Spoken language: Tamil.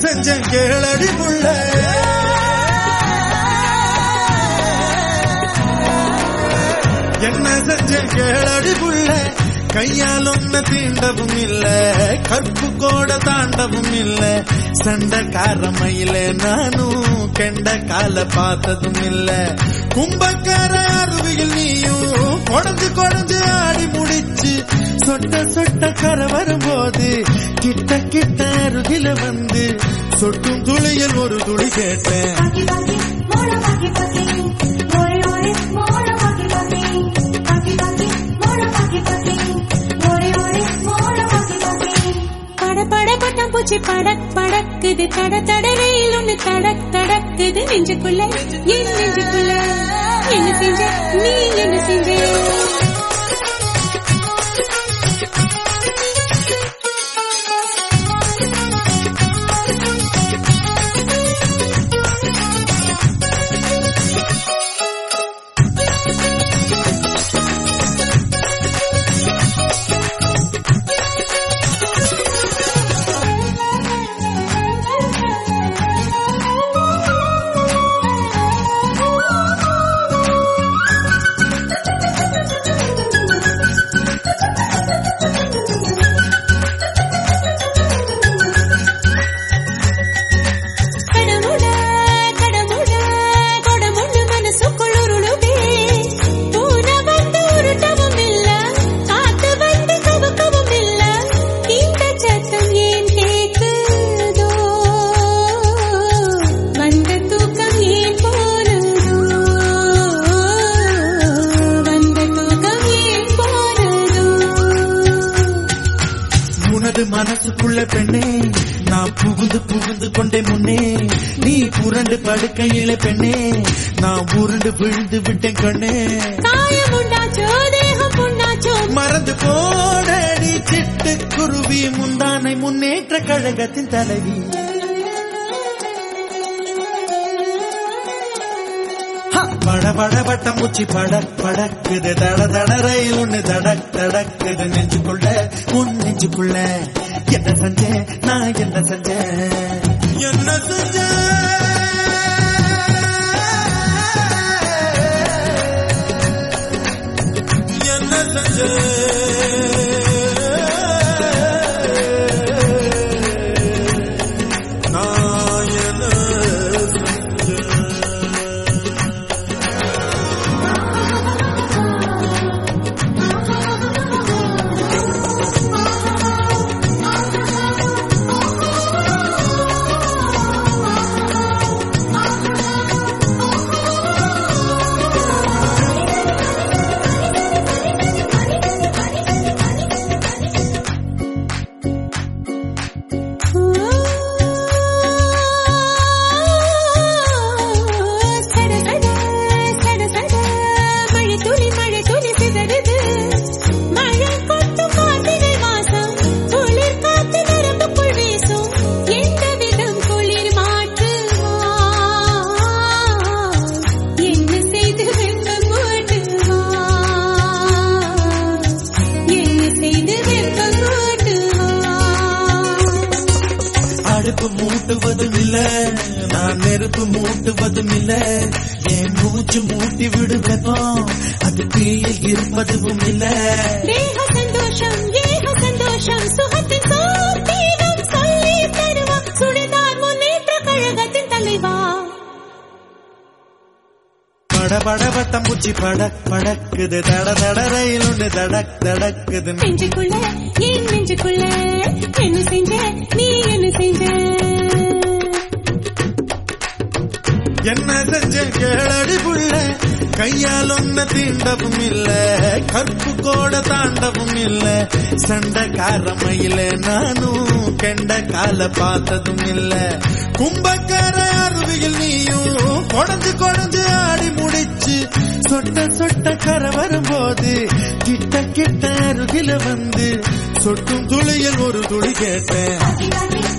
செஞ்சேன் கேளடி புள்ள என்ன செஞ்சேன் கேளடி புள்ள கையால் ஒன்ன தீண்டவும் இல்ல கற்பு கோட தாண்டவும் இல்ல சண்டைக்காரமையில நானும் கெண்ட கால பார்த்ததும் இல்ல கும்பக்கார அருவியில் நீயும் கொடைஞ்சு கொடைஞ்சு ஆடி முடிச்சு சொட்ட சொட்ட கரை வரும்போது கிட்ட கிட்ட அருகில வந்து சொட்டும் துளியில் ஒரு துளி கேட்டேன் பாக்கி பாக்கி மோள பாக்கி பாக்கி ஓரே ஓரே மோள பாக்கி பாக்கி பாக்கி பாக்கி மோள பாக்கி பாக்கி ஓரே ஓரே மோள பாக்கி பாக்கி பட பட பட்டம் பூச்சி படக் படக்குது தட தட வெயில் ஒண்ணு தடக் தடக்குது நெஞ்சுக்குள்ள என் நெஞ்சுக்குள்ள என்ன செஞ்ச நீ என்ன செஞ்ச கடமுட கடமுட கொடமுண்டு மனசுக்குள் உருளுதே பூன வந்து உருட்டவும் இல்ல காத்து வந்து கவுக்கவும் இல்ல இந்த சத்தம் ஏன் கேக்குதோ வந்த தூக்கம் ஏன் போனதோ வந்த தூக்கம் ஏன் போனதோ உனது மனசுக்குள்ள பெண்ணே நான் புகுந்து புகுந்து கொண்டே முன்னே நீ புரண்டு படுக்கையில பெண்ணே நான் உருண்டு விழுந்து விட்டேன் கண்ணே காயம் உண்டாச்சோ தேகம் புண்ணாச்சோ மறந்து போடடி சிட்டு குருவி முந்தானை முன்னேற்ற கழகத்தின் தலைவி ஹ, பட பட பட்டம் முச்சி படக் படக்குது தட தட ரயில் ஒண்ணு தடக் தடக்குது நெஞ்சுக்குள்ள உன் நெஞ்சுக்குள்ள என்ன செஞ்சேன் நான் என்ன செஞ்சேன் என்ன செஞ்சேன் என்ன செஞ்சேன் நான் என்ன செஞ்சேன் சட சட சட சட மழை துளி மழை துளி சிதறுது மழை கொட்டும் கார்த்திகை மாசம் குளிர் காத்து நரம்புக்குள் வீசும் எந்த விதம் குளிர் மாற்றுவா என்ன செய்து வெப்பம் கூட்டுவா என்ன செய்து வெப்பம் கூட்டுவா அடுப்பு மூட்டுவதும் இல்ல நான் நெருப்பு மூட்டுவதும் இல்ல என் மூச்சு மூட்டி விடுவதும் அது தீயில் இருப்பதும் இல்ல தேக சந்தோஷம் ஏக சந்தோஷம் சுகத்தின் சோத்தீனம் சொல்லி தருவா சுடிதார் முன்னேற்ற கழகத்தின் தலைவா பட பட பட்டம் பூச்சி படக் படக்குது தட தட ரயில் ஒண்ணு தடக் தடக்குது நெஞ்சுக்குள்ள என் நெஞ்சுக்குள்ள என்ன செஞ்ச நீ என்ன செஞ்ச என்ன செஞ்சேன் கேளடி புள்ள கையால் ஒன்ன தீண்டவும் இல்ல கற்பு கோட தாண்டவும் இல்ல சண்டைக்காரமையில நானும் கெண்ட கால பார்த்ததும் இல்ல கும்பக்கார அருவியில் நீயும் கொடைஞ்சு கொடைஞ்சு ஆடி முடிச்சு சொட்ட சொட்ட கரை வரும்போது கிட்ட கிட்ட அருகில வந்து சொட்டும் துளியில் ஒரு துளி கேட்டேன் பாக்கி பாக்கி